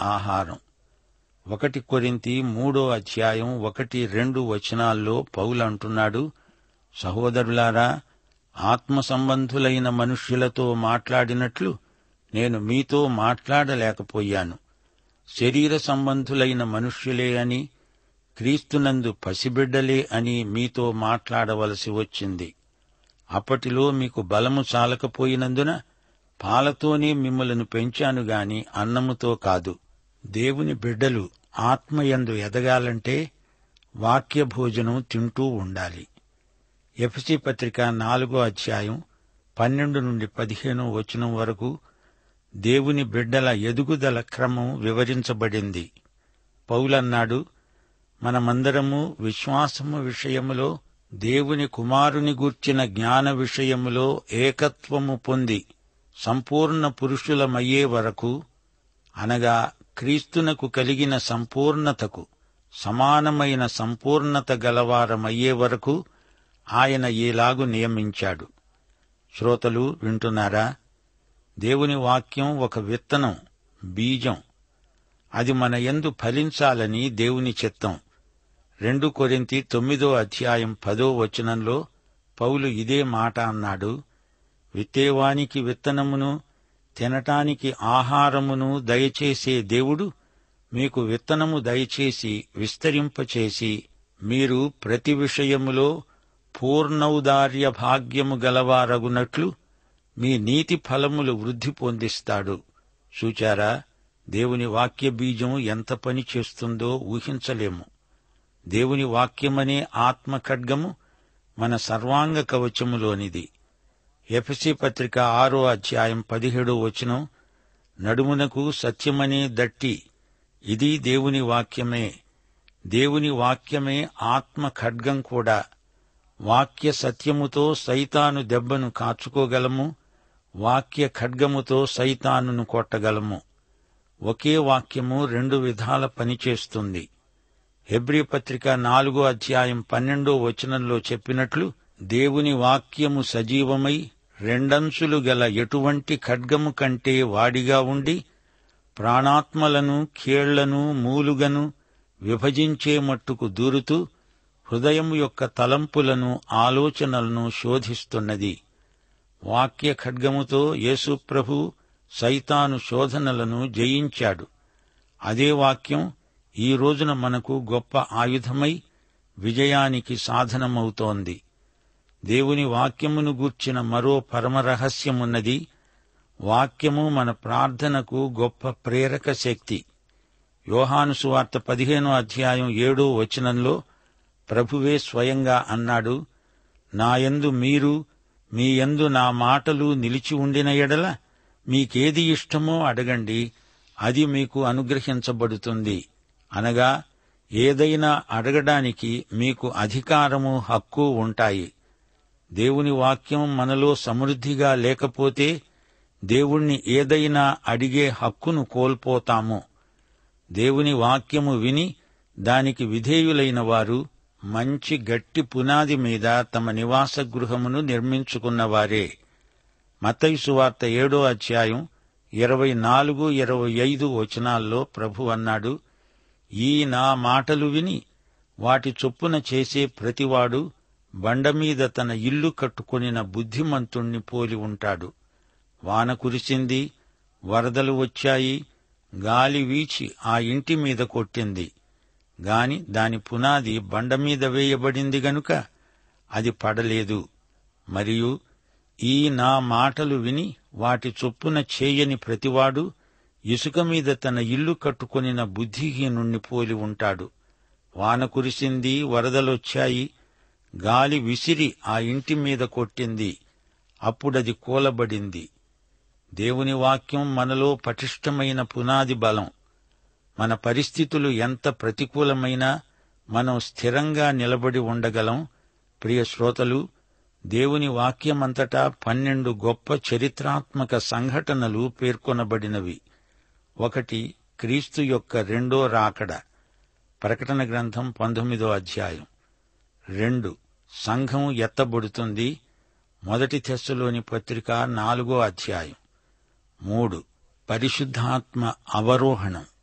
ఆహారం ఒకటి కొరింతి మూడో అధ్యాయం ఒకటి రెండు వచనాల్లో పౌలంటున్నాడు సహోదరులారా ఆత్మ సంబంధులైన మనుష్యులతో మాట్లాడినట్లు నేను మీతో మాట్లాడలేకపోయాను శరీర సంబంధులైన మనుష్యులే అని క్రీస్తునందు పసిబిడ్డలే అని మీతో మాట్లాడవలసి వచ్చింది అప్పటిలో మీకు బలము చాలకపోయినందున పాలతోనే మిమ్మలను పెంచాను గాని అన్నముతో కాదు దేవుని బిడ్డలు ఆత్మయందు ఎదగాలంటే వాక్య భోజనం తింటూ ఉండాలి ఎఫ్సి పత్రిక నాలుగో అధ్యాయం పన్నెండు నుండి పదిహేనో వచనం వరకు దేవుని బిడ్డల ఎదుగుదల క్రమం వివరించబడింది పౌలన్నాడు మనమందరము విశ్వాసము విషయములో దేవుని కుమారుని గూర్చిన జ్ఞాన విషయములో ఏకత్వము పొంది సంపూర్ణ పురుషులమయ్యే వరకు అనగా క్రీస్తునకు కలిగిన సంపూర్ణతకు సమానమైన సంపూర్ణత గలవారమయ్యే వరకు ఆయన ఈలాగు నియమించాడు శ్రోతలు వింటున్నారా దేవుని వాక్యం ఒక విత్తనం బీజం అది మన యందు ఫలించాలని దేవుని చిత్తం రెండు కొరింతి తొమ్మిదో అధ్యాయం పదో వచనంలో పౌలు ఇదే మాట అన్నాడు విత్తేవానికి విత్తనమును తినటానికి ఆహారమును దయచేసే దేవుడు మీకు విత్తనము దయచేసి విస్తరింపచేసి మీరు ప్రతి విషయములో పూర్ణౌదార్య భాగ్యము గలవారగునట్లు మీ నీతి ఫలములు వృద్ధి పొందిస్తాడు చూచారా దేవుని వాక్య బీజం ఎంత పని చేస్తుందో ఊహించలేము దేవుని వాక్యమనే ఆత్మ ఖడ్గము మన సర్వాంగ కవచములోనిది ఎఫ్సి పత్రిక ఆరో అధ్యాయం పదిహేడో వచనం నడుమునకు సత్యమనే దట్టి ఇది దేవుని వాక్యమే దేవుని వాక్యమే ఆత్మ ఖడ్గం కూడా వాక్య సత్యముతో సైతాను దెబ్బను కాచుకోగలము వాక్య ఖడ్గముతో సైతానును కొట్టగలము ఒకే వాక్యము రెండు విధాల పనిచేస్తుంది హెబ్రి పత్రిక నాలుగో అధ్యాయం పన్నెండో వచనంలో చెప్పినట్లు దేవుని వాక్యము సజీవమై రెండంచులు గల ఎటువంటి ఖడ్గము కంటే వాడిగా ఉండి ప్రాణాత్మలను కీళ్లను మూలుగను విభజించే మట్టుకు దూరుతూ హృదయం యొక్క తలంపులను ఆలోచనలను శోధిస్తున్నది వాక్య ఖడ్గముతో యేసుప్రభు సైతాను శోధనలను జయించాడు అదే వాక్యం ఈ రోజున మనకు గొప్ప ఆయుధమై విజయానికి సాధనమవుతోంది దేవుని వాక్యమును గూర్చిన మరో పరమరహస్యమున్నది వాక్యము మన ప్రార్థనకు గొప్ప ప్రేరక శక్తి యోహాను సువార్త పదిహేనో అధ్యాయం ఏడో వచనంలో ప్రభువే స్వయంగా అన్నాడు నాయందు మీరు మీ యందు నా మాటలు నిలిచి ఉండిన ఎడల మీకేది ఇష్టమో అడగండి అది మీకు అనుగ్రహించబడుతుంది అనగా ఏదైనా అడగడానికి మీకు అధికారము హక్కు ఉంటాయి దేవుని వాక్యం మనలో సమృద్ధిగా లేకపోతే దేవుణ్ణి ఏదైనా అడిగే హక్కును కోల్పోతాము దేవుని వాక్యము విని దానికి విధేయులైన వారు మంచి గట్టి పునాది మీద తమ నివాస గృహమును నిర్మించుకున్నవారే మత్తయి సువార్త ఏడో అధ్యాయం ఇరవై నాలుగు ఇరవై ఐదు వచనాల్లో ప్రభు అన్నాడు ఈ నా మాటలు విని వాటి చొప్పున చేసే ప్రతివాడు బండమీద తన ఇల్లు కట్టుకొనిన బుద్ధిమంతుణ్ణి పోలి ఉంటాడు వాన కురిసింది వరదలు వచ్చాయి గాలి వీచి ఆ ఇంటి మీద కొట్టింది గాని దాని పునాది బండమీద వేయబడింది గనుక అది పడలేదు మరియు ఈ నా మాటలు విని వాటి చొప్పున చేయని ప్రతివాడు ఇసుక మీద తన ఇల్లు కట్టుకొనిన బుద్ధిహీనుణ్ణి పోలి ఉంటాడు వాన కురిసింది వరదలొచ్చాయి గాలి విసిరి ఆ ఇంటి మీద కొట్టింది అప్పుడది కూలబడింది దేవుని వాక్యం మనలో పటిష్టమైన పునాది బలం మన పరిస్థితులు ఎంత ప్రతికూలమైనా మనం స్థిరంగా నిలబడి ఉండగలం ప్రియ శ్రోతలు దేవుని వాక్యమంతటా పన్నెండు గొప్ప చరిత్రాత్మక సంఘటనలు పేర్కొనబడినవి ఒకటి క్రీస్తు యొక్క రెండో రాకడ ప్రకటన గ్రంథం పంతొమ్మిదో అధ్యాయం రెండు సంఘం ఎత్తబడుతుంది మొదటి తెస్సులోని పత్రిక నాలుగో అధ్యాయం మూడు పరిశుద్ధాత్మ అవరోహణం